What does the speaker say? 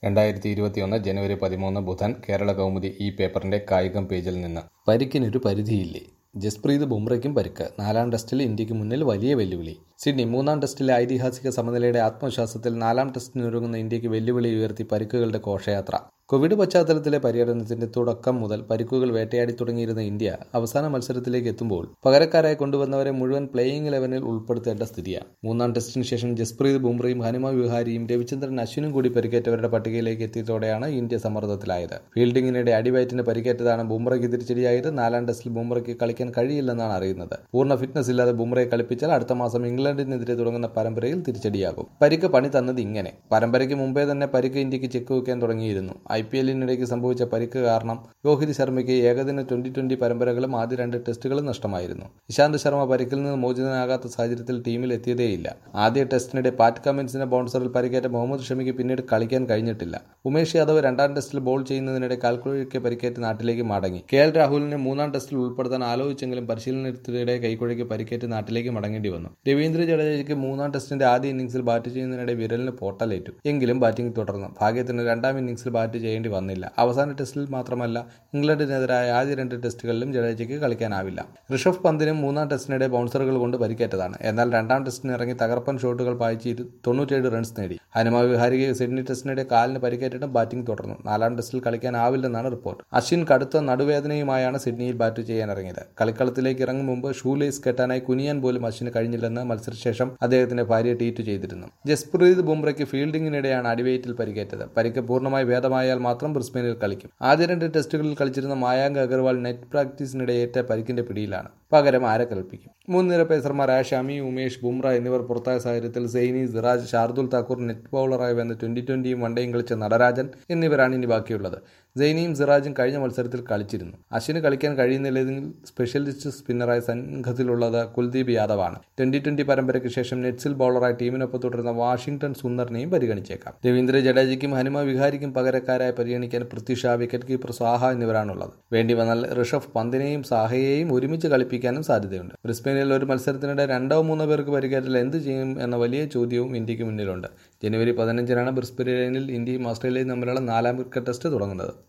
രണ്ടായിരത്തി ഇരുപത്തിയൊന്ന് ജനുവരി പതിമൂന്ന് ബുധൻ കേരള കൗമുദി ഈ പേപ്പറിന്റെ കായികം പേജിൽ നിന്ന് പരിക്കിനൊരു പരിധിയില്ലേ ജസ്പ്രീത് ബുംറയ്ക്കും പരിക്ക് നാലാം ടെസ്റ്റിൽ ഇന്ത്യക്ക് മുന്നിൽ വലിയ വെല്ലുവിളി സിഡ്നി മൂന്നാം ടെസ്റ്റിലെ ഐതിഹാസിക സമനിലയുടെ ആത്മവിശ്വാസത്തിൽ നാലാം ടെസ്റ്റിനൊരുങ്ങുന്ന ഇന്ത്യക്ക് വെല്ലുവിളി ഉയർത്തി പരിക്കുകളുടെ ഘോഷയാത്ര കോവിഡ് പശ്ചാത്തലത്തിലെ പര്യടനത്തിന്റെ തുടക്കം മുതൽ പരിക്കുകൾ വേട്ടയാടി തുടങ്ങിയിരുന്ന ഇന്ത്യ അവസാന മത്സരത്തിലേക്ക് എത്തുമ്പോൾ പകരക്കാരായി കൊണ്ടുവന്നവരെ മുഴുവൻ പ്ലേയിങ് ഇലവനിൽ ഉൾപ്പെടുത്തേണ്ട സ്ഥിതിയാണ് മൂന്നാം ടെസ്റ്റിന് ശേഷം ജസ്പ്രീത് ബുംറയും ഹനുമ വിഹാരിയും രവിചന്ദ്രൻ അശ്വിനും കൂടി പരിക്കേറ്റവരുടെ പട്ടികയിലേക്ക് എത്തിയതോടെയാണ് ഇന്ത്യ സമ്മർദ്ദത്തിലായത് ഫീൽഡിങ്ങിനിടെ അടിവയറ്റിന് പരിക്കേറ്റതാണ് ബുംറയ്ക്ക് തിരിച്ചടിയായത് നാലാം ടെസ്റ്റിൽ ബുംറയ്ക്ക് കളിക്കാൻ കഴിയില്ലെന്നാണ് അറിയുന്നത് പൂർണ്ണ ഫിറ്റ്നസ് ഇല്ലാതെ ബുംറയെ കളിപ്പിച്ചാൽ അടുത്ത മാസം ഇംഗ്ലണ്ടിനെതിരെ തുടങ്ങുന്ന പരമ്പരയിൽ തിരിച്ചടിയാകും പരിക്ക് പണി തന്നത് ഇങ്ങനെ പരമ്പരയ്ക്ക് മുമ്പേ തന്നെ പരിക്ക് ഇന്ത്യക്ക് ചെക്ക് വെക്കാൻ തുടങ്ങിയിരുന്നു ഐ പി എല്ലിനിടയ്ക്ക് സംഭവിച്ച പരിക്ക് കാരണം രോഹിത് ശർമ്മയ്ക്ക് ഏകദിന ട്വന്റി ട്വന്റി പരമ്പരകളും ആദ്യ രണ്ട് ടെസ്റ്റുകളും നഷ്ടമായിരുന്നു ഇശാന്ത് ശർമ്മ പരിക്കിൽ നിന്ന് മോചിതനാകാത്ത സാഹചര്യത്തിൽ ടീമിൽ എത്തിയതേയില്ല ആദ്യ ടെസ്റ്റിനിടെ പാറ്റ് കമ്മിൻസിന്റെ ബൗൺസറിൽ പരിക്കേറ്റ മുഹമ്മദ് ഷമിക്ക് പിന്നീട് കളിക്കാൻ കഴിഞ്ഞിട്ടില്ല ഉമേഷ് യാദവ് രണ്ടാം ടെസ്റ്റിൽ ബോൾ ചെയ്യുന്നതിനിടെ കാൽക്കുഴയ്ക്ക് പരിക്കേറ്റ് നാട്ടിലേക്ക് മടങ്ങി കെ എൽ രാഹുലിനെ മൂന്നാം ടെസ്റ്റിൽ ഉൾപ്പെടുത്താൻ ആലോചിച്ചെങ്കിലും പരിശീലനത്തിനിടെ കൈക്കുഴയ്ക്ക് പരിക്കേറ്റ് നാട്ടിലേക്ക് മടങ്ങേണ്ടി വന്നു രവീന്ദ്ര ജഡേജയ്ക്ക് മൂന്നാം ടെസ്റ്റിന്റെ ആദ്യ ഇന്നിംഗ്സിൽ ബാറ്റ് ചെയ്യുന്നതിനിടെ വിരലിന് പൊട്ടലേറ്റു എങ്കിലും ബാറ്റിംഗ് തുടർന്നു ഭാഗ്യത്തിന് രണ്ടാം ഇന്നിംഗ്സിൽ ബാറ്റ് ചെയ്യേണ്ടി വന്നില്ല അവസാന ടെസ്റ്റിൽ മാത്രമല്ല ഇംഗ്ലണ്ടിനെതിരായ ആദ്യ രണ്ട് ടെസ്റ്റുകളിലും ജഡേജയ്ക്ക് കളിക്കാനാവില്ല ഋഷഭ് പന്തിനും മൂന്നാം ടെസ്റ്റിനിടെ ബൗൺസറുകൾ കൊണ്ട് പരിക്കേറ്റതാണ് എന്നാൽ രണ്ടാം ടെസ്റ്റിന് ഇറങ്ങി തകർപ്പൻ ഷോട്ടുകൾ പായിച്ച് തൊണ്ണൂറ്റേഴ് റൺസ് നേടി ഹനുമ വിഹാരിക്ക് സിഡ്നി ടെസ്റ്റിനിടെ കാലിന് പരിക്കേറ്റിട്ടും ബാറ്റിംഗ് തുടർന്നു നാലാം ടെസ്റ്റിൽ കളിക്കാനാവില്ലെന്നാണ് റിപ്പോർട്ട് അശ്വിൻ കടുത്ത നടുവേദനയുമായാണ് സിഡ്നിയിൽ ബാറ്റ് ചെയ്യാൻ ഇറങ്ങിയത് കളിക്കളത്തിലേക്ക് ഇറങ്ങും മുമ്പ് ഷൂ ലേസ് കെട്ടാനായി കുനിയാൻ പോലും അശ്വിന് കഴിഞ്ഞില്ലെന്ന് മത്സരശേഷം അദ്ദേഹത്തിന്റെ ഭാര്യ ട്വീറ്റ് ചെയ്തിരുന്നു ജസ്പ്രീത് ബുംറയ്ക്ക് ഫീൽഡിംഗിനിടെയാണ് അടിവയറ്റിൽ പരിക്കേറ്റത് പരിക്ക് പൂർണ്ണമായി ഭേദമായാൽ മാത്രം ബ്രിസ്ബെയിനിൽ കളിക്കും ആദ്യ രണ്ട് ടെസ്റ്റുകളിൽ കളിച്ചിരുന്ന മായാങ്ക് അഗർവാൾ നെറ്റ് പ്രാക്ടീസിനിടെ ഏറ്റ പരിക്കിന്റെ പിടിയിലാണ് പകരം ആരെ കളിപ്പിക്കും മൂന്ന് നിര പേസർമാരായ ഷമി ഉമേഷ് ബുംറ എന്നിവർ പുറത്തായ സാഹചര്യത്തിൽ സെയ്നി സിറാജ് ഷാർദുൽ താക്കൂർ നെറ്റ് ബൌളറായി വന്ന് ട്വന്റി ട്വന്റിയും വൺഡേയും കളിച്ച നടരാജൻ എന്നിവരാണ് ഇനി ബാക്കിയുള്ളത് സെയ്നിയും സിറാജും കഴിഞ്ഞ മത്സരത്തിൽ കളിച്ചിരുന്നു അശ്വിന് കളിക്കാൻ കഴിയുന്നില്ലെങ്കിൽ സ്പെഷ്യലിസ്റ്റ് സ്പിന്നറായി സംഘത്തിലുള്ളത് കുൽദീപ് യാദവാണ് ട്വന്റി ട്വന്റി പരമ്പരയ്ക്ക് ശേഷം നെറ്റ്സിൽ ബൌളറായി ടീമിനൊപ്പം തുടരുന്ന വാഷിംഗ്ടൺ സുന്ദറിനെയും പരിഗണിച്ചേക്കാം രവീന്ദ്ര ജഡേജയ്ക്കും ഹനുമ വിഹാരിക്കും പകരക്കാരായി പരിഗണിക്കാൻ പൃഥ്വി ഷാ വിക്കറ്റ് കീപ്പർ സാഹ എന്നിവരാണുള്ളത് വേണ്ടി വന്നാൽ ഋഷഭ് പന്തിനെയും സാഹയെയും ഒരുമിച്ച് കളിപ്പിക്കാനും സാധ്യതയുണ്ട് ബ്രിസ്ബെയിനിൽ ഒരു മത്സരത്തിനിടെ രണ്ടോ മൂന്നോ പേർക്ക് പരിക്കേറ്റാൽ എന്ത് ചെയ്യും എന്ന വലിയ ചോദ്യവും ഇന്ത്യക്ക് മുന്നിലുണ്ട് ജനുവരി പതിനഞ്ചിനാണ് ബ്രിസ്ബെയിനിൽ ഇന്ത്യയും ഓസ്ട്രേലിയയും തമ്മിലുള്ള നാലാം ക്രിക്കറ്റ് ടെസ്റ്റ് തുടങ്ങുന്നത്